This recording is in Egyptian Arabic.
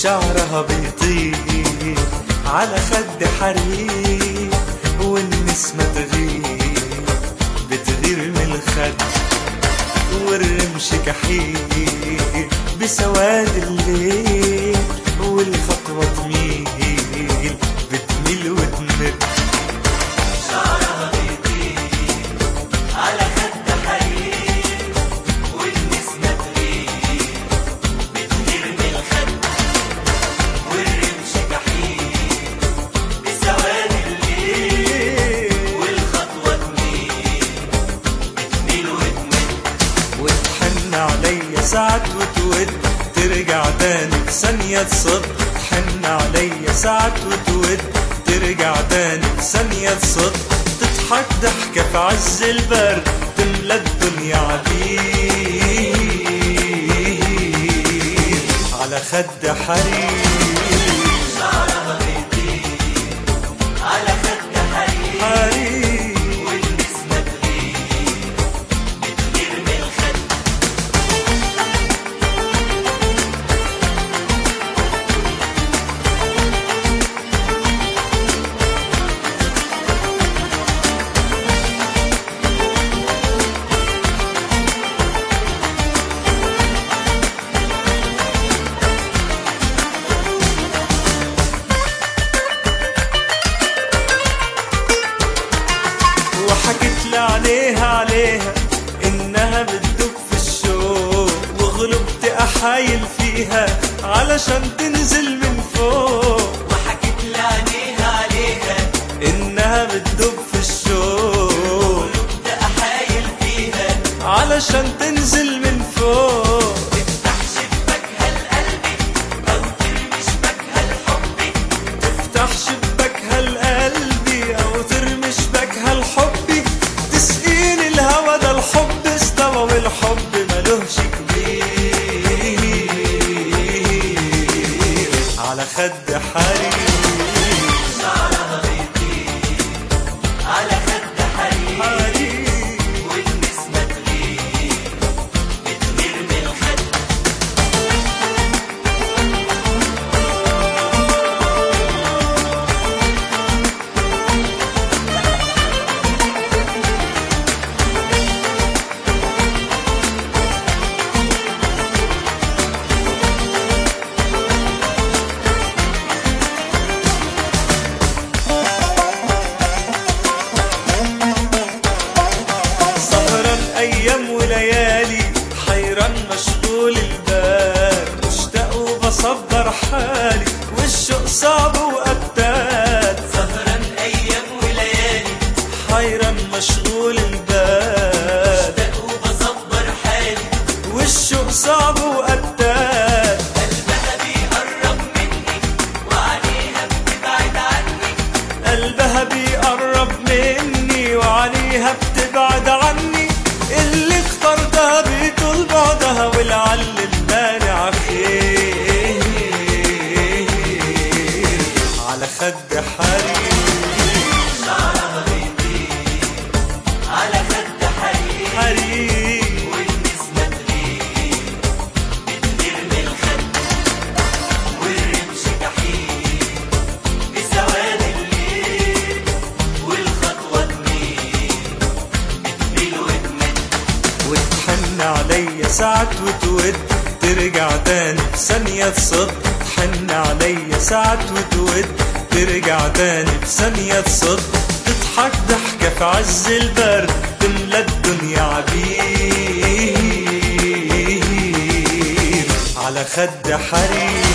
وشعرها بيطير على خد حرير والنسمة تغير بتغير من الخد والرمش كحيل بسواد الليل والخطوة تميل بتميل وتمد شعرها بيطير على خد حرير والنسمة تغير بتغير من الخد والرمش جحيم بسواد الليل والخطوة تميل بتميل وتمد وتحن عليا ساعات وتود ترجع تاني بثانية تصد تحن عليا ساعات وتود ترجع تاني بثانية تصد تضحك ضحكة في عز البرد تملى الدنيا عبير على خد حرير شعرها بيطير على خد حرير حرير والنسمة تغير بتغير من الخد وحكيت لي عليها عليها انها بتدب في الشوق وغلبت احايل فيها علشان تنزل من فوق وحكيت لي عليها عليها انها بتدب في الشوق ده أحايل فيها علشان تنزل من فوق تفتح شباكها لقلبي أو ترمي شباكها لحبي تفتح شباكها لقلبي او ترمي شباكها لحبي تسقيني الهوى ده الحب استوى والحب ملوش كبير على خد حرير شعرها بيطير على خد حرير حرير والنسمة تغير بتغير من الخد سهران ايام وليالي حيران مشغول البال مشتاق وبصبر حالي والشوق صعب وقتال سهران أيام وليالي حيران مشغول البال ده وبصبر حالي والشوق صعب وقتال قلبها بيقرب مني وعليها بتبعد عني قلبها بيقرب مني وعليها بتبعد عني اللي اخترتها بيطول بعدها ولعل المانع خير على خد حرير شعرها بيطير على خد حرير حرير والنسمة تغير بتغير من الخد والرمش جحيم بسواد الليل والخطوة تميل بتميل وتمد وتحن عليا ساعات وتود ترجع تاني بثانية تصد تحن عليا ساعات وتود ترجع تاني بثانية تصد تضحك ضحكة في عز البرد تملى الدنيا عبير على خد حرير